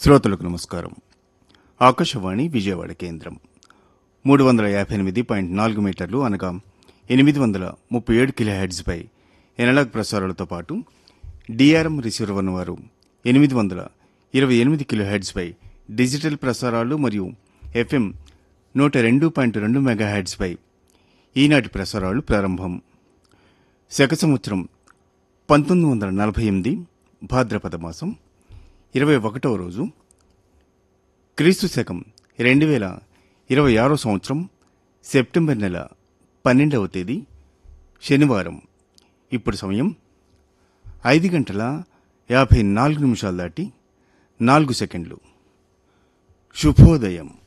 శ్రోతలకు నమస్కారం ఆకాశవాణి విజయవాడ కేంద్రం మూడు వందల యాభై ఎనిమిది పాయింట్ నాలుగు మీటర్లు అనగా ఎనిమిది వందల ముప్పై ఏడు కిలో హెడ్స్పై ఎనలాగ్ ప్రసారాలతో పాటు డిఆర్ఎం రిసీవర్ వన్ వారు ఎనిమిది వందల ఇరవై ఎనిమిది కిలో హెడ్స్పై డిజిటల్ ప్రసారాలు మరియు ఎఫ్ఎం నూట రెండు పాయింట్ రెండు మెగా హెడ్స్పై ఈనాటి ప్రసారాలు ప్రారంభం శక సంవత్సరం పంతొమ్మిది వందల నలభై ఎనిమిది భాద్రపద మాసం ఇరవై ఒకటవ రోజు క్రీస్తు శకం రెండు వేల ఇరవై ఆరో సంవత్సరం సెప్టెంబర్ నెల పన్నెండవ తేదీ శనివారం ఇప్పుడు సమయం ఐదు గంటల యాభై నాలుగు నిమిషాలు దాటి నాలుగు సెకండ్లు శుభోదయం